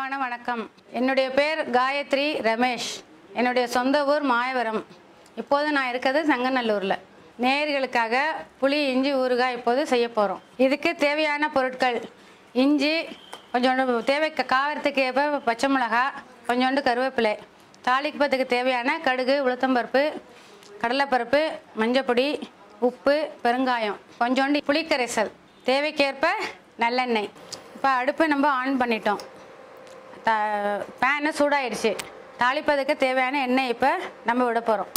அன்பான வணக்கம் என்னுடைய பேர் காயத்ரி ரமேஷ் என்னுடைய சொந்த ஊர் மாயவரம் இப்போது நான் இருக்கிறது சங்கநல்லூரில் நேயர்களுக்காக புளி இஞ்சி ஊறுகாய் இப்போது செய்ய போகிறோம் இதுக்கு தேவையான பொருட்கள் இஞ்சி கொஞ்சோண்டு தேவை காரத்துக்கு ஏற்ப பச்சை மிளகா கொஞ்சோண்டு கருவேப்பிலை தாளிப்பத்துக்கு தேவையான கடுகு உளுத்தம்பருப்பு கடலைப்பருப்பு மஞ்சப்பொடி உப்பு பெருங்காயம் கொஞ்சோண்டு புளிக்கரைசல் தேவைக்கேற்ப நல்லெண்ணெய் இப்போ அடுப்பு நம்ம ஆன் பண்ணிட்டோம் த பேனு சூடாயிடுச்சு தாளிப்பதுக்கு தேவையான எண்ணெய் இப்போ நம்ம விட போகிறோம்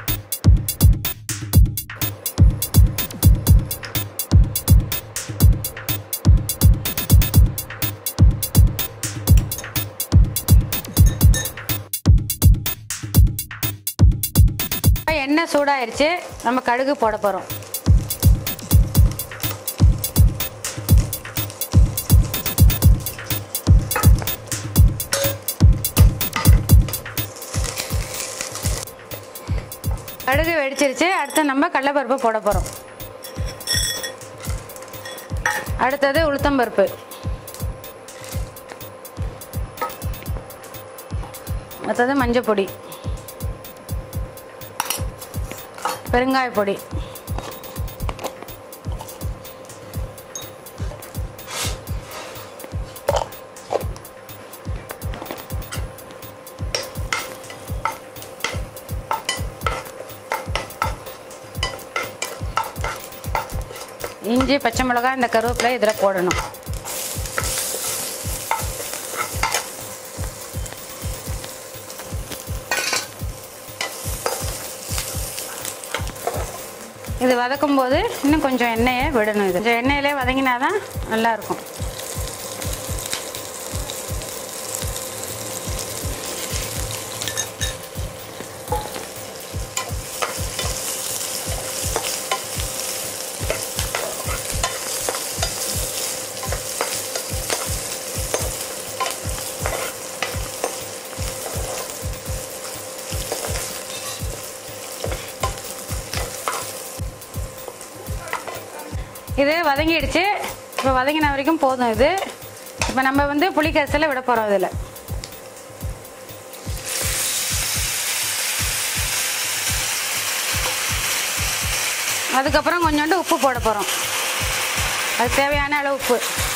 இப்போ எண்ணெய் சூடாயிருச்சு நம்ம கடுகு போட போகிறோம் கடுகு வெடிச்சிருச்சு அடுத்து நம்ம கடலைப்பருப்பு போட போகிறோம் அடுத்தது உளுத்தம்பருப்பு அடுத்தது மஞ்சள் பொடி பெருங்காய பொடி இஞ்சி பச்சை மிளகாய் இந்த கருவேப்பிலை இதில் போடணும் இது வதக்கும் போது இன்னும் கொஞ்சம் எண்ணெயை விடணும் இது கொஞ்சம் எண்ணெயிலே வதங்கினா தான் நல்லாயிருக்கும் இது வதங்கிடுச்சு இப்போ வதங்கின வரைக்கும் போதும் இது இப்போ நம்ம வந்து புளிக்கரிசலை விட போகிறோம் இதில் அதுக்கப்புறம் கொஞ்சோண்டு உப்பு போட போகிறோம் அது தேவையான அளவு உப்பு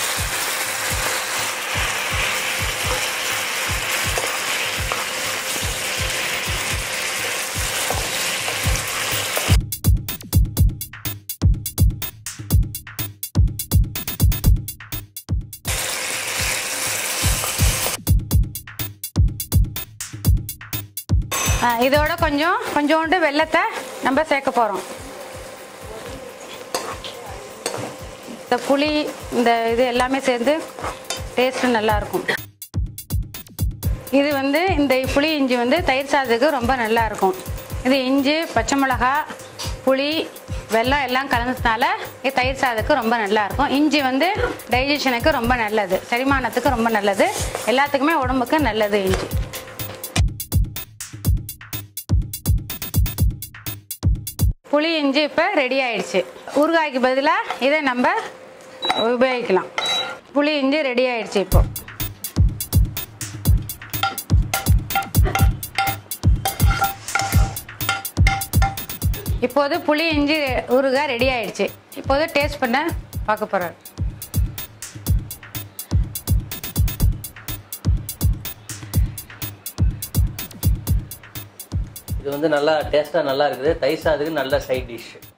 ஆ, இதோட கொஞ்சம் கொஞ்சோண்டு வெள்ளத்தை நம்ம சேர்க்க போகிறோம் இந்த புளி இந்த இது எல்லாமே சேர்ந்து டேஸ்ட்டு நல்லாயிருக்கும் இது வந்து இந்த புளி இஞ்சி வந்து தயிர் சாதத்துக்கு ரொம்ப நல்லா இருக்கும் இது இஞ்சி பச்சை மிளகா புளி வெல்லம் எல்லாம் கலந்ததுனால இது தயிர் சாதத்துக்கு ரொம்ப நல்லா இருக்கும் இஞ்சி வந்து டைஜஷனுக்கு ரொம்ப நல்லது செரிமானத்துக்கு ரொம்ப நல்லது எல்லாத்துக்குமே உடம்புக்கு நல்லது இஞ்சி புளி இஞ்சி இப்போ ரெடி ஆயிடுச்சு ஊறுகாய்க்கு பதிலாக இதை நம்ம உபயோகிக்கலாம் புளி இஞ்சி ரெடி ஆயிடுச்சு இப்போ இப்போது புளி இஞ்சி ஊறுகாய் ரெடி ஆயிடுச்சு இப்போது டேஸ்ட் பண்ண பார்க்க போகிறார் இது வந்து நல்லா டேஸ்ட்டாக நல்லா இருக்குது தயிர் சாதத்துக்கு நல்ல சைட் டிஷ்